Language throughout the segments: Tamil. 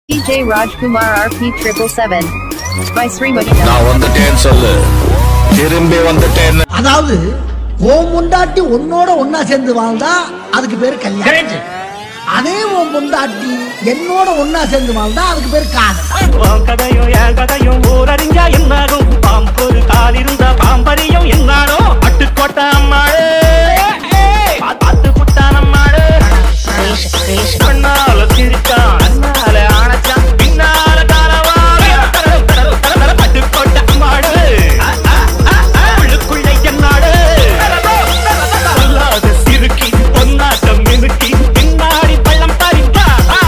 DJ Rajkumar RP triple seven by Srimati. நான் வந்துட்டேன்னு சொல்லு திரும்பி வந்துட்டேன்னு அதாவது ஓம் பொண்டாட்டி உன்னோட ஒன்னா சேர்ந்து வாழ்ந்தா அதுக்கு பேரு கல்யாணம் அதே ஓம் பொண்டாட்டி என்னோட ஒன்னா சேர்ந்து வாழ்ந்தா அதுக்கு பேரு காதல் உன் கதையும் என் கதையும் ஊரறிஞ்சா என்னாகும் பாம்பொரு கால் இருந்தா பாம்பரியும் என்னாலும் அட்டுக்கோட்டை அம்மாளே பார்த்து புட்டான் அம்மாளே கண்ணால சிரிச்சான் அண்ணால ஆனச்சான் பின்னால காலவாரி அட்டுக்கோட்டை அம்மாளே உள்ளுக்குள்ளே என்னாடு சொல்லாத சிறுக்கி பொன்னாட்டம் மினுக்கி பின்னாடி பள்ளம் பறிக்கா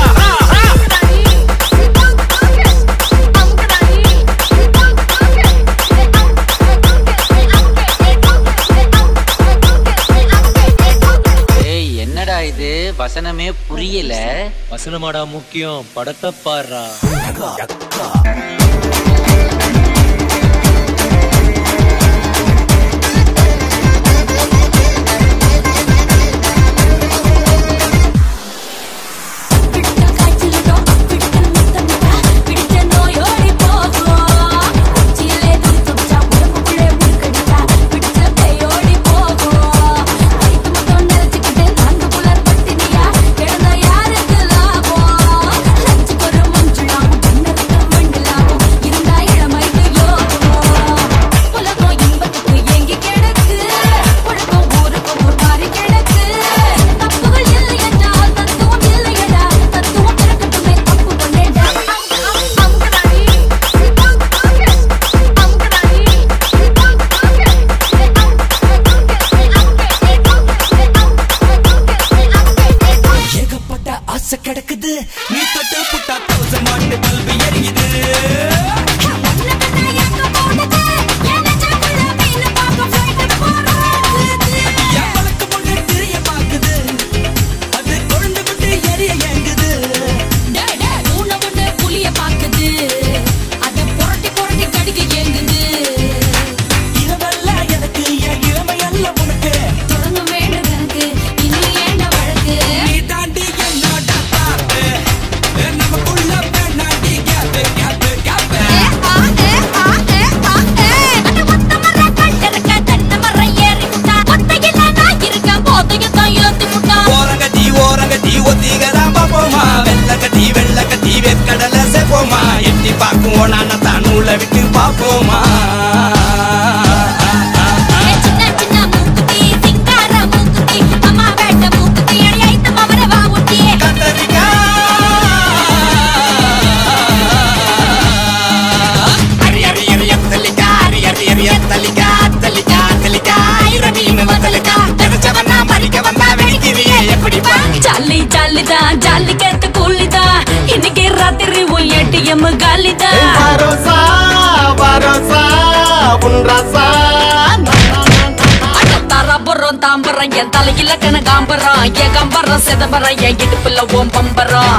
ஏய் என்னடா இது வசனமே புரியல வசனமாடா முக்கியம் படத்தை பாடுறா ஏகப்பட்ட ஆசை கிடக்குது நீ தொட்டு புட்டா தோச மாட்டு பல்பு எரியுது என் வழக்கு பொண்ணு திரிய பாக்குது அது கொழுந்து விட்டு எரிய ஏங்குது இரவெல்லாம் எனக்கு என் இளமையல்ல உனக்கு நீ தாண்டி என்னோட பாப்பு நமக்குள்ள பெண்ணாண்டி கேப்பு கேப்பு கேப்பு ஓரங்கட்டி ஓரங்கட்டி ஒத்திகதான் பாப்போமா வெள்ளக்கட்டி வெள்ளக்கட்டி வேர்க்கடலை சேர்ப்போமா எட்டி பார்க்குவோம் நான் தான் நூலை விட்டு பார்ப்போமா அரி அரி அரி எத்தலிக்கா அரி அரி அரி எத்தலிக்கா அத்தலிக்கா அத்தலிக்கா இரவின்னு வந்தலிக்கா தெரிச்சவனா மறிக்க வந்தா வெடிக்கிறியே எப்படி பா ஜாலி ஜாலிதான் ஜாலி கேட்டு கூலிதான் இன்னைக்கு ராத்திரி உன் ஏடிஎம் காலிதான் தரபுறம் தாம்பரம் என் தலையில கனகாம்பரம் என் கம்பரம் சிதம்பரம் என் இடுப்புல ஓம் பம்பரம்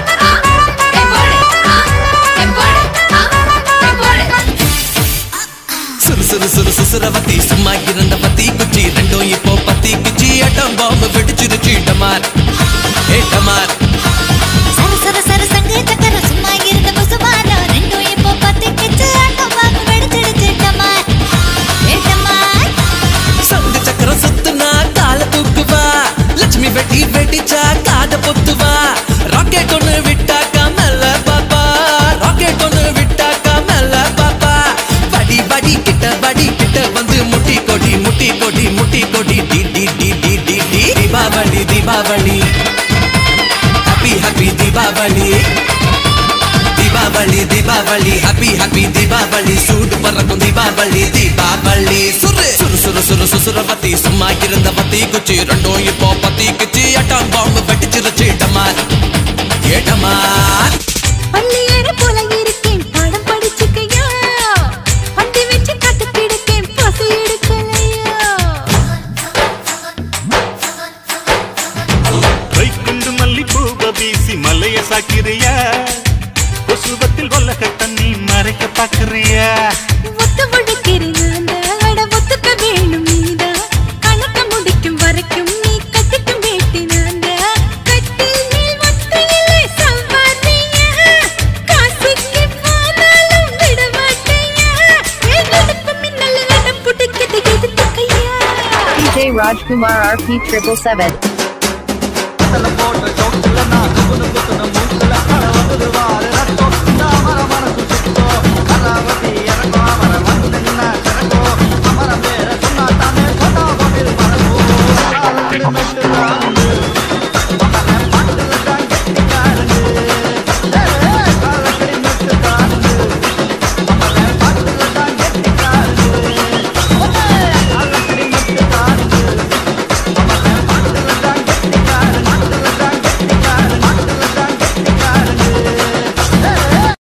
சுறு சுறு சுறு சுசுரவத்தி சும்மா இருந்த பத்தி குச்சி ரெண்டும் இப்போ பத்தி குச்சி அட்டம் பாம்பு வெடிச்சிருச்சு டமார் ஏ டமார் சர சர சர சங்கு சக்கர சும்மா இருந்த பசுமாரா ரெண்டும் இப்போ பத்தி கிச்சு ஆட்டம் பாக்கு வெடிச்சிடுச்சு டமார் ஏ டமார் சங்கு சக்கரம் சுத்துனா கால தூக்குவா லட்சுமி வெட்டி வெடிச்சா காத பொத்துவா ராக்கெட் ஒண்ணு விட்டாக்கா மெல்ல பாப்பா ராக்கெட் ஒண்ணு விட்டாக்கா மெல்ல பாப்பா வடி வடி கிட்ட வடி கிட்ட வந்து முட்டி கொடி முட்டி கொடி முட்டி கொடி டி டி டி டி டி டி Deepavali Deepavali happy happy Deepavali Deepavali Deepavali happy happy Deepavali சூடு பறக்கும் தீபாவளி தீபாவளி சுரு சுரு சுரு சுரு சுசுரவத்தி சும்மா இருந்த பத்தி குச்சி ரெண்டும் இப்போ பத்தி குச்சி அட்டாம் பாம்பு வெட்டிச்சிருச்சு டமார் ஏடமார் பள்ளியேற போல இருக்கேன் பாடம் படிச்சுக்கையா வண்டி வச்சு காத்து கிடக்கேன் பசி எடுக்கலையா கைக்குண்டு மல்லிப்பூவ வீசி மலைய சாக்கிறியா கொசுவத்தில் வல்லக தண்ணி மறைக்க பாக்குறியா ஒத்து முழுக்கிறேன் நான் அட ஒத்துக்க வேணும் நீதான் கணக்க முடிக்கும் வரைக்கும் நீ கட்டிக்கும் வேட்டி நான் கட்டில் மேல் ஒத்தையிலே சம்பாதியா Rajkumar RP triple seven. போட்ட சோக்குல நான் குனு குத்துன